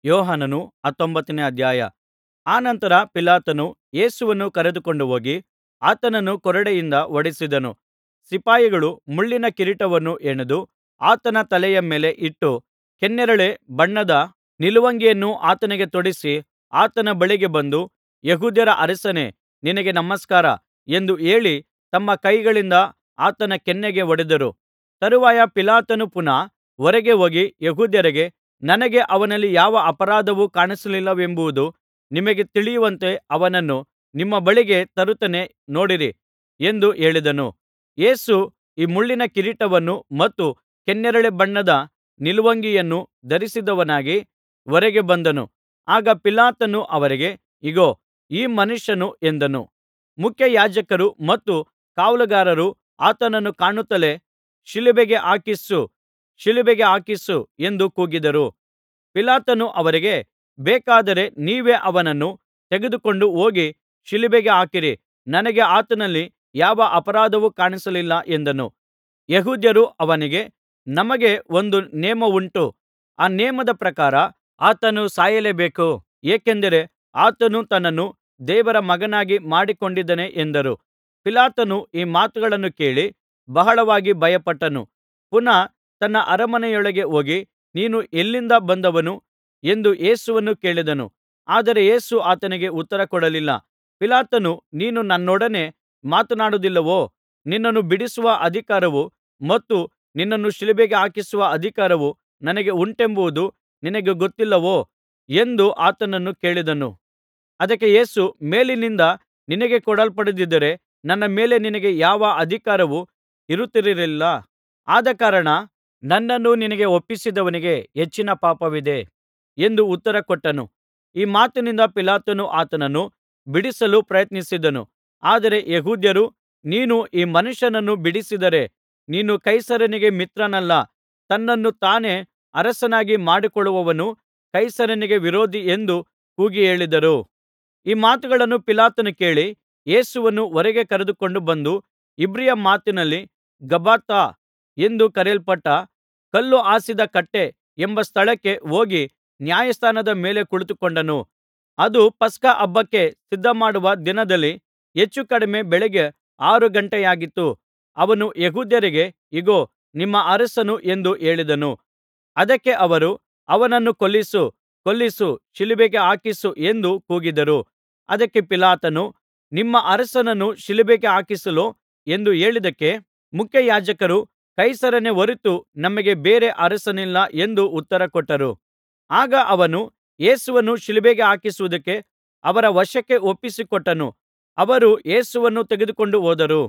ಯೋಹಾನನು ಹತ್ತೊಂಬತ್ತನೇ ಅಧ್ಯಾಯ ಅನಂತರ ಪಿಲಾತನು ಯೇಸುವನ್ನು ಕರೆದುಕೊಂಡು ಹೋಗಿ ಆತನನ್ನು ಕೊರಡೆಯಿಂದ ಹೊಡಿಸಿದನು ಸಿಪಾಯಿಗಳು ಮುಳ್ಳಿನ ಕಿರೀಟವನ್ನು ಹೆಣೆದು ಆತನ ತಲೆಯ ಮೇಲೆ ಇಟ್ಟು ಕೆನ್ನೇರಳೆ ಬಣ್ಣದ ನಿಲುವಂಗಿಯನ್ನು ಆತನಿಗೆ ತೊಡಿಸಿ ಆತನ ಬಳಿಗೆ ಬಂದು ಯೆಹೂದ್ಯರ ಅರಸನೇ ನಿನಗೆ ನಮಸ್ಕಾರ ಎಂದು ಹೇಳಿ ತಮ್ಮ ಕೈಗಳಿಂದ ಆತನ ಕೆನ್ನೆಗೆ ಹೊಡೆದರು ತರುವಾಯ ಪಿಲಾತನು ಪುನಃ ಹೊರಗೆ ಹೋಗಿ ಯೆಹೂದ್ಯರಿಗೆ ನನಗೆ ಅವನಲ್ಲಿ ಯಾವ ಅಪರಾಧವೂ ಕಾಣಿಸಲಿಲ್ಲವೆಂಬುದು ನಿಮಗೆ ತಿಳಿಯುವಂತೆ ಅವನನ್ನು ನಿಮ್ಮ ಬಳಿಗೆ ತರುತ್ತೇನೆ ನೋಡಿರಿ ಎಂದು ಹೇಳಿದನು ಯೇಸು ಈ ಮುಳ್ಳಿನ ಕಿರೀಟವನ್ನು ಮತ್ತು ಕೆನ್ನೇರಳೆ ಬಣ್ಣದ ನಿಲುವಂಗಿಯನ್ನು ಧರಿಸಿದವನಾಗಿ ಹೊರಗೆ ಬಂದನು ಆಗ ಪಿಲಾತನು ಅವರಿಗೆ ಇಗೋ ಈ ಮನುಷ್ಯನು ಎಂದನು ಮುಖ್ಯಯಾಜಕರೂ ಮತ್ತು ಕಾವಲುಗಾರರು ಆತನನ್ನು ಕಾಣುತ್ತಲೇ ಶಿಲುಬೆಗೆ ಹಾಕಿಸು ಶಿಲುಬೆಗೆ ಹಾಕಿಸು ಎಂದು ಕೂಗಿದರು ಪಿಲಾತನು ಅವರಿಗೆ ಬೇಕಾದರೆ ನೀವೇ ಅವನನ್ನು ತೆಗೆದುಕೊಂಡು ಹೋಗಿ ಶಿಲುಬೆಗೆ ಹಾಕಿರಿ ನನಗೆ ಆತನಲ್ಲಿ ಯಾವ ಅಪರಾಧವೂ ಕಾಣಿಸಲಿಲ್ಲ ಎಂದನು ಯೆಹೂದ್ಯರು ಅವನಿಗೆ ನಮಗೆ ಒಂದು ನೇಮವುಂಟು ಆ ನೇಮದ ಪ್ರಕಾರ ಆತನು ಸಾಯಲೇಬೇಕು ಏಕೆಂದರೆ ಆತನು ತನ್ನನ್ನು ದೇವರ ಮಗನಾಗಿ ಮಾಡಿಕೊಂಡಿದ್ದಾನೆ ಎಂದರು ಪಿಲಾತನು ಈ ಮಾತುಗಳನ್ನು ಕೇಳಿ ಬಹಳವಾಗಿ ಭಯಪಟ್ಟನು ಪುನಃ ತನ್ನ ಅರಮನೆಯೊಳಗೆ ಹೋಗಿ ನೀನು ಎಲ್ಲಿಂದ ಬಂದವನು ಎಂದು ಯೇಸುವನ್ನು ಕೇಳಿದನು ಆದರೆ ಯೇಸು ಆತನಿಗೆ ಉತ್ತರಕೊಡಲಿಲ್ಲ ಪಿಲಾತನು ನೀನು ನನ್ನೊಡನೆ ಮಾತನಾಡುವುದಿಲ್ಲವೋ ನಿನ್ನನ್ನು ಬಿಡಿಸುವ ಅಧಿಕಾರವೂ ಮತ್ತು ನಿನ್ನನ್ನು ಶಿಲುಬೆಗೆ ಹಾಕಿಸುವ ಅಧಿಕಾರವೂ ನನಗೆ ಉಂಟೆಂಬುದು ನಿನಗೆ ಗೊತ್ತಿಲ್ಲವೋ ಎಂದು ಆತನನ್ನು ಕೇಳಿದನು ಅದಕ್ಕೆ ಯೇಸು ಮೇಲಿನಿಂದ ನಿನಗೆ ಕೊಡಲ್ಪಡದಿದ್ದರೆ ನನ್ನ ಮೇಲೆ ನಿನಗೆ ಯಾವ ಅಧಿಕಾರವೂ ಇರುತ್ತಿರಲಿಲ್ಲ ಆದಕಾರಣ ನನ್ನನ್ನು ನಿನಗೆ ಒಪ್ಪಿಸಿದವನಿಗೆ ಹೆಚ್ಚಿನ ಪಾಪವಿದೆ ಎಂದು ಉತ್ತರ ಕೊಟ್ಟನು ಈ ಮಾತಿನಿಂದ ಪಿಲಾತನು ಆತನನ್ನು ಬಿಡಿಸಲು ಪ್ರಯತ್ನಿಸಿದನು ಆದರೆ ಯೆಹೂದ್ಯರು ನೀನು ಈ ಮನುಷ್ಯನನ್ನು ಬಿಡಿಸಿದರೆ ನೀನು ಕೈಸರನಿಗೆ ಮಿತ್ರನಲ್ಲ ತನ್ನನ್ನು ತಾನೇ ಅರಸನಾಗಿ ಮಾಡಿಕೊಳ್ಳುವವನು ಕೈಸರನಿಗೆ ವಿರೋಧಿ ಎಂದು ಕೂಗಿ ಹೇಳಿದರು ಈ ಮಾತುಗಳನ್ನು ಪಿಲಾತನು ಕೇಳಿ ಯೇಸುವನ್ನು ಹೊರಗೆ ಕರೆದುಕೊಂಡು ಬಂದು ಇಬ್ರಿಯ ಮಾತಿನಲ್ಲಿ ಗಬ್ಬಥಾ ಎಂದು ಕರೆಯಲ್ಪಟ್ಟ ಕಲ್ಲು ಹಾಸಿದ ಕಟ್ಟೆ ಎಂಬ ಸ್ಥಳಕ್ಕೆ ಹೋಗಿ ನ್ಯಾಯಾಸನದ ಮೇಲೆ ಕುಳಿತುಕೊಂಡನು ಅದು ಪಸ್ಕ ಹಬ್ಬಕ್ಕೆ ಸಿದ್ಧಮಾಡುವ ದಿನದಲ್ಲಿ ಹೆಚ್ಚು ಕಡಿಮೆ ಬೆಳಗ್ಗೆ ಆರು ಗಂಟೆಯಾಗಿತ್ತು ಅವನು ಯೆಹೂದ್ಯರಿಗೆ ಇಗೋ ನಿಮ್ಮ ಅರಸನು ಎಂದು ಹೇಳಿದನು ಅದಕ್ಕೆ ಅವರು ಅವನನ್ನು ಕೊಲ್ಲಿಸು ಕೊಲ್ಲಿಸು ಶಿಲುಬೆಗೆ ಹಾಕಿಸು ಎಂದು ಕೂಗಿದರು ಅದಕ್ಕೆ ಪಿಲಾತನು ನಿಮ್ಮ ಅರಸನನ್ನು ಶಿಲುಬೆಗೆ ಹಾಕಿಸಲೋ ಎಂದು ಹೇಳಿದ್ದಕ್ಕೆ ಮುಖ್ಯಯಾಜಕರು ಕೈಸರನೇ ಹೊರತು ನಮಗೆ ಬೇರೆ ಅರಸನಿಲ್ಲ ಎಂದು ಉತ್ತರ ಕೊಟ್ಟರು ಆಗ ಅವನು ಯೇಸುವನ್ನು ಶಿಲುಬೆಗೆ ಹಾಕಿಸುವುದಕ್ಕೆ ಅವರ ವಶಕ್ಕೆ ಒಪ್ಪಿಸಿಕೊಟ್ಟನು ಅವರು ಯೇಸುವನ್ನು ತೆಗೆದುಕೊಂಡು ಹೋದರು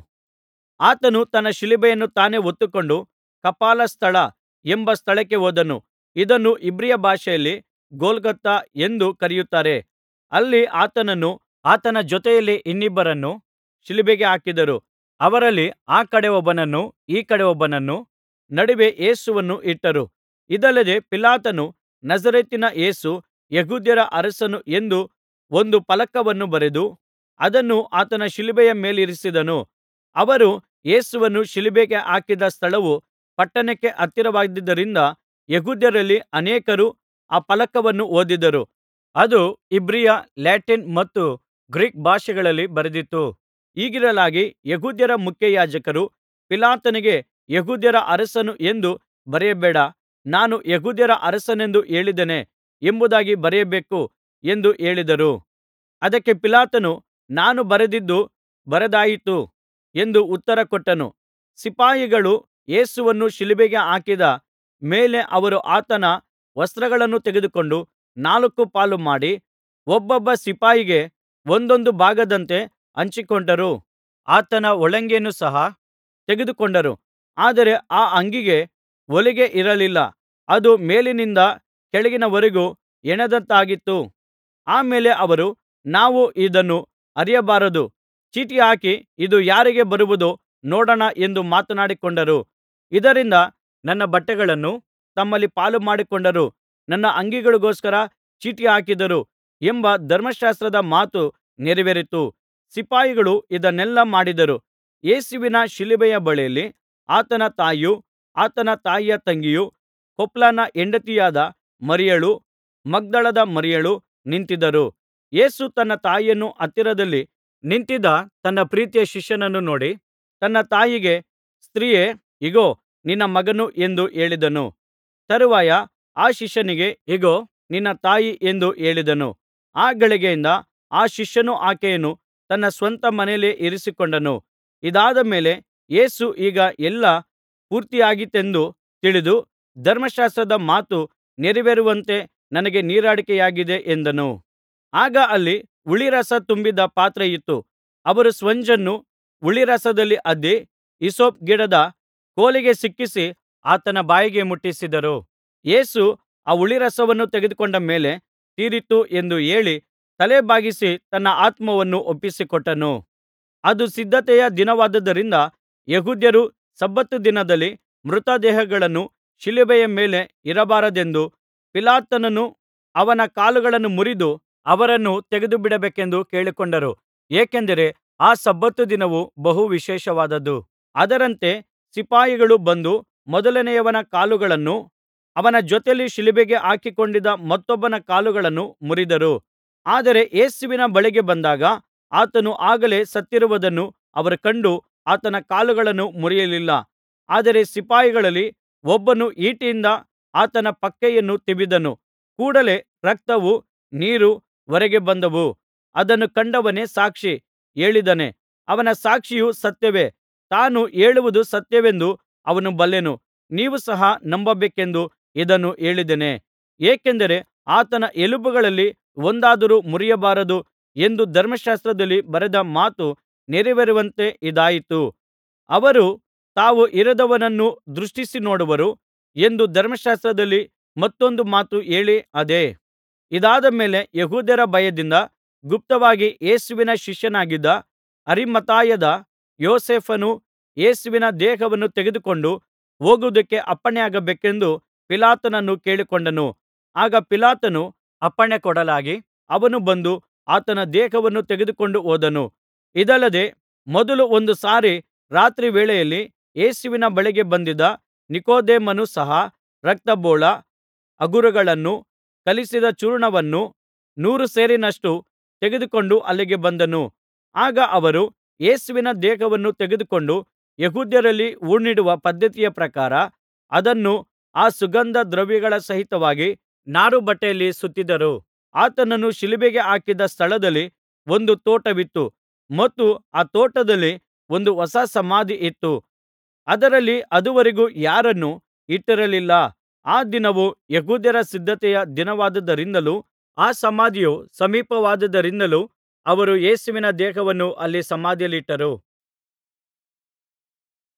ಆತನು ತನ್ನ ಶಿಲುಬೆಯನ್ನು ತಾನೇ ಹೊತ್ತುಕೊಂಡು ಕಪಾಲಸ್ಥಳ ಎಂಬ ಸ್ಥಳಕ್ಕೆ ಹೋದನು ಇದನ್ನು ಇಬ್ರಿಯ ಭಾಷೆಯಲ್ಲಿ ಗೊಲ್ಗೊಥಾ ಎಂದು ಕರೆಯುತ್ತಾರೆ ಅಲ್ಲಿ ಆತನನ್ನೂ ಆತನ ಜೊತೆಯಲ್ಲಿ ಇನ್ನಿಬ್ಬರನ್ನೂ ಶಿಲುಬೆಗೆ ಹಾಕಿದರು ಅವರಲ್ಲಿ ಆ ಕಡೆ ಒಬ್ಬನನ್ನು ಈ ಕಡೆ ಒಬ್ಬನನ್ನು ನಡುವೆ ಯೇಸುವನ್ನು ಇಟ್ಟರು ಇದಲ್ಲದೆ ಪಿಲಾತನು ನಜರೇತಿನ ಯೇಸು ಯೆಹೂದ್ಯರ ಅರಸನು ಎಂದು ಒಂದು ಫಲಕವನ್ನು ಬರೆದು ಅದನ್ನು ಆತನ ಶಿಲುಬೆಯ ಮೇಲಿರಿಸಿದನು ಅವರು ಯೇಸುವನ್ನು ಶಿಲುಬೆಗೆ ಹಾಕಿದ ಸ್ಥಳವು ಪಟ್ಟಣಕ್ಕೆ ಹತ್ತಿರವಾಗಿದ್ದುದರಿಂದ ಯೆಹೂದ್ಯರಲ್ಲಿ ಅನೇಕರು ಆ ಫಲಕವನ್ನು ಓದಿದರು ಅದು ಇಬ್ರಿಯ ಲ್ಯಾಟಿನ್ ಮತ್ತು ಗ್ರೀಕ್ ಭಾಷೆಗಳಲ್ಲಿ ಬರೆದಿತ್ತು ಹೀಗಿರಲಾಗಿ ಯೆಹೂದ್ಯರ ಮುಖ್ಯಯಾಜಕರು ಪಿಲಾತನಿಗೆ ಯೆಹೂದ್ಯರ ಅರಸನು ಎಂದು ಬರೆಯಬೇಡ ನಾನು ಯೆಹೂದ್ಯರ ಅರಸನೆಂದು ಹೇಳಿದ್ದೇನೆ ಎಂಬುದಾಗಿ ಬರೆಯಬೇಕು ಎಂದು ಹೇಳಿದರು ಅದಕ್ಕೆ ಪಿಲಾತನು ನಾನು ಬರೆದದ್ದು ಬರೆದಾಯಿತು ಎಂದು ಉತ್ತರ ಕೊಟ್ಟನು ಸಿಪಾಯಿಗಳು ಯೇಸುವನ್ನು ಶಿಲುಬೆಗೆ ಹಾಕಿದ ಮೇಲೆ ಅವರು ಆತನ ವಸ್ತ್ರಗಳನ್ನು ತೆಗೆದುಕೊಂಡು ನಾಲ್ಕು ಪಾಲು ಮಾಡಿ ಒಬ್ಬೊಬ್ಬ ಸಿಪಾಯಿಗೆ ಒಂದೊಂದು ಭಾಗದಂತೆ ಹಂಚಿಕೊಂಡರು ಆತನ ಒಳಂಗಿಯನ್ನು ಸಹ ತೆಗೆದುಕೊಂಡರು ಆದರೆ ಆ ಅಂಗಿಗೆ ಹೊಲಿಗೆ ಇರಲಿಲ್ಲ ಅದು ಮೇಲಿನಿಂದ ಕೆಳಗಿನವರೆಗೂ ಹೆಣೆದದ್ದಾಗಿತ್ತು ಆ ಮೇಲೆ ಅವರು ನಾವು ಇದನ್ನು ಹರಿಯಬಾರದು ಚೀಟಿ ಹಾಕಿ ಇದು ಯಾರಿಗೆ ಬರುವುದೋ ನೋಡೋಣ ಎಂದು ಮಾತನಾಡಿಕೊಂಡರು ಇದರಿಂದ ನನ್ನ ಬಟ್ಟೆಗಳನ್ನು ತಮ್ಮಲ್ಲಿ ಪಾಲುಮಾಡಿಕೊಂಡರು ನನ್ನ ಅಂಗಿಗೋಸ್ಕರ ಚೀಟಿ ಹಾಕಿದರು ಎಂಬ ಧರ್ಮಶಾಸ್ತ್ರದ ಮಾತು ನೆರವೇರಿತು ಸಿಪಾಯಿಗಳು ಇದನ್ನೆಲ್ಲಾ ಮಾಡಿದರು ಯೇಸುವಿನ ಶಿಲುಬೆಯ ಬಳಿಯಲ್ಲಿ ಆತನ ತಾಯಿಯೂ ಆತನ ತಾಯಿಯ ತಂಗಿಯೂ ಕ್ಲೋಪನ ಹೆಂಡತಿಯಾದ ಮರಿಯಳೂ ಮಗ್ದಲದ ಮರಿಯಳೂ ನಿಂತಿದ್ದರು ಯೇಸು ತನ್ನ ತಾಯಿಯನ್ನೂ ಹತ್ತಿರದಲ್ಲಿ ನಿಂತಿದ್ದ ತನ್ನ ಪ್ರೀತಿಯ ಶಿಷ್ಯನನ್ನೂ ನೋಡಿ ತನ್ನ ತಾಯಿಗೆ ಸ್ತ್ರೀಯೇ ಇಗೋ ನಿನ್ನ ಮಗನು ಎಂದು ಹೇಳಿದನು ತರುವಾಯ ಆ ಶಿಷ್ಯನಿಗೆ ಇಗೋ ನಿನ್ನ ತಾಯಿ ಎಂದು ಹೇಳಿದನು ಆ ಗಳಿಗೆಯಿಂದ ಆ ಶಿಷ್ಯನು ಆಕೆಯನ್ನು ತನ್ನ ಸ್ವಂತ ಮನೆಯಲ್ಲೇ ಇರಿಸಿಕೊಂಡನು ಇದಾದ ಮೇಲೆ ಯೇಸು ಈಗ ಎಲ್ಲಾ ಪೂರ್ತಿಯಾಗಿದೆಯೆಂದು ತಿಳಿದು ಧರ್ಮಶಾಸ್ತ್ರದ ಮಾತು ನೆರವೇರುವಂತೆ ನನಗೆ ನೀರಡಿಕೆಯಾಗಿದೆ ಎಂದನು ಆಗ ಅಲ್ಲಿ ಹುಳಿರಸ ತುಂಬಿದ್ದ ಪಾತ್ರೆ ಇತ್ತು ಅವರು ಸ್ಪಂಜನ್ನು ಹುಳಿರಸದಲ್ಲಿ ಅದ್ದಿ ಹಿಸ್ಸೋಪ್ ಗಿಡದ ಕೋಲಿಗೆ ಸಿಕ್ಕಿಸಿ ಆತನ ಬಾಯಿಗೆ ಮುಟ್ಟಿಸಿದರು ಯೇಸು ಆ ಹುಳಿರಸವನ್ನು ತೆಗೆದುಕೊಂಡ ಮೇಲೆ ತೀರಿತು ಎಂದು ಹೇಳಿ ತಲೆ ಬಾಗಿಸಿ ತನ್ನ ಆತ್ಮವನ್ನು ಒಪ್ಪಿಸಿಕೊಟ್ಟನು ಅದು ಸಿದ್ಧತೆಯ ದಿನವಾದುದರಿಂದ ಯೆಹೂದ್ಯರು ಸಬ್ಬತ್ ದಿನದಲ್ಲಿ ಮೃತದೇಹಗಳನ್ನು ಶಿಲುಬೆಯ ಮೇಲೆ ಇಡಬಾರದೆಂದು ಪಿಲಾತನನ್ನು ಅವನ ಕಾಲುಗಳನ್ನು ಮುರಿದು ಅವರನ್ನು ತೆಗೆದುಬಿಡಬೇಕೆಂದು ಕೇಳಿಕೊಂಡರು ಏಕೆಂದರೆ ಆ ಸಬ್ಬತ್ ದಿನವು ಬಹು ವಿಶೇಷವಾದದ್ದು ಅದರಂತೆ ಸಿಪಾಯಿಗಳು ಬಂದು ಮೊದಲನೆಯವನ ಕಾಲುಗಳನ್ನೂ ಅವನ ಜೊತೆಯಲ್ಲಿ ಶಿಲುಬೆಗೆ ಹಾಕಿಕೊಂಡಿದ್ದ ಮತ್ತೊಬ್ಬನ ಕಾಲುಗಳನ್ನೂ ಮುರಿದರು ಆದರೆ ಯೇಸುವಿನ ಬಳಿಗೆ ಬಂದಾಗ ಆತನು ಆಗಲೇ ಸತ್ತಿರುವುದನ್ನು ಅವರು ಕಂಡು ಆತನ ಕಾಲುಗಳನ್ನು ಮುರಿಯಲಿಲ್ಲ ಆದರೆ ಸಿಪಾಯಿಗಳಲ್ಲಿ ಒಬ್ಬನು ಈಟಿಯಿಂದ ಆತನ ಪಕ್ಕೆಯನ್ನು ತಿವಿದನು ಕೂಡಲೇ ರಕ್ತವೂ ನೀರೂ ಹೊರಗೆ ಬಂದವು ಅದನ್ನು ಕಂಡವನೇ ಸಾಕ್ಷಿ ಹೇಳಿದ್ದಾನೆ ಅವನ ಸಾಕ್ಷಿಯು ಸತ್ಯವೇ ತಾನು ಹೇಳುವುದು ಸತ್ಯವೆಂದು ಅವನು ಬಲ್ಲನು ನೀವು ಸಹ ನಂಬಬೇಕೆಂದು ಇದನ್ನು ಹೇಳಿದ್ದೇನೆ ಏಕೆಂದರೆ ಆತನ ಎಲುಬುಗಳಲ್ಲಿ ಒಂದಾದರೂ ಮುರಿಯಬಾರದು ಎಂದು ಧರ್ಮಶಾಸ್ತ್ರದಲ್ಲಿ ಬರೆದ ಮಾತು ನೆರವೇರುವಂತೆ ಇದಾಯಿತು ಅವರು ತಾವು ಇರದವನನ್ನು ದೃಷ್ಟಿಸಿ ನೋಡುವರು ಎಂದು ಧರ್ಮಶಾಸ್ತ್ರದಲ್ಲಿ ಮತ್ತೊಂದು ಮಾತು ಹೇಳಿ ಅದೆ ಇದಾದ ಮೇಲೆ ಯೆಹೂದ್ಯರ ಭಯದಿಂದ ಗುಪ್ತವಾಗಿ ಯೇಸುವಿನ ಶಿಷ್ಯನಾಗಿದ್ದ ಅರಿಮಥಾಯದ ಯೋಸೇಫನು ಯೇಸುವಿನ ದೇಹವನ್ನು ತೆಗೆದುಕೊಂಡು ಹೋಗುವುದಕ್ಕೆ ಅಪ್ಪಣೆಯಾಗಬೇಕೆಂದು ಪಿಲಾತನನ್ನು ಕೇಳಿಕೊಂಡನು ಆಗ ಪಿಲಾತನು ಅಪ್ಪಣೆ ಕೊಡಲಾಗಿ ಅವನು ಬಂದು ಆತನ ದೇಹವನ್ನು ತೆಗೆದುಕೊಂಡು ಹೋದನು ಇದಲ್ಲದೆ ಮೊದಲು ಒಂದು ಸಾರಿ ರಾತ್ರಿ ವೇಳೆಯಲ್ಲಿ ಯೇಸುವಿನ ಬಳಿಗೆ ಬಂದಿದ್ದ ನಿಕೊದೇಮನು ಸಹ ರಕ್ತಬೋಳ ಹಗುರಗಳನ್ನೂ ಕಲಿಸಿದ ಚೂರ್ಣವನ್ನೂ ನೂರು ಸೇರಿನಷ್ಟು ತೆಗೆದುಕೊಂಡು ಅಲ್ಲಿಗೆ ಬಂದನು ಆಗ ಅವರು ಯೇಸುವಿನ ದೇಹವನ್ನು ತೆಗೆದುಕೊಂಡು ಯೆಹೂದ್ಯರಲ್ಲಿ ಹೂಣಿಡುವ ಪದ್ಧತಿಯ ಪ್ರಕಾರ ಅದನ್ನು ಆ ಸುಗಂಧ ದ್ರವ್ಯಗಳ ಸಹಿತವಾಗಿ ನಾರುಬಟ್ಟೆಯಲ್ಲಿ ಸುತ್ತಿದರು ಆತನನ್ನು ಶಿಲುಬೆಗೆ ಹಾಕಿದ್ದ ಸ್ಥಳದಲ್ಲಿ ಒಂದು ತೋಟವಿತ್ತು ಮತ್ತು ಆ ತೋಟದಲ್ಲಿ ಒಂದು ಹೊಸ ಸಮಾಧಿ ಇತ್ತು ಅದರಲ್ಲಿ ಅದುವರೆಗೂ ಯಾರನ್ನೂ ಇಟ್ಟಿರಲಿಲ್ಲ ಆ ದಿನವು ಯೆಹೂದ್ಯರ ಸಿದ್ಧತೆಯ ದಿನವಾದುದರಿಂದಲೂ ಆ ಸಮಾಧಿಯು ಸಮೀಪವಾದುದರಿಂದಲೂ ಅವರು ಯೇಸುವಿನ ದೇಹವನ್ನು ಅಲ್ಲಿ ಸಮಾಧಿಯಲ್ಲಿಟ್ಟರು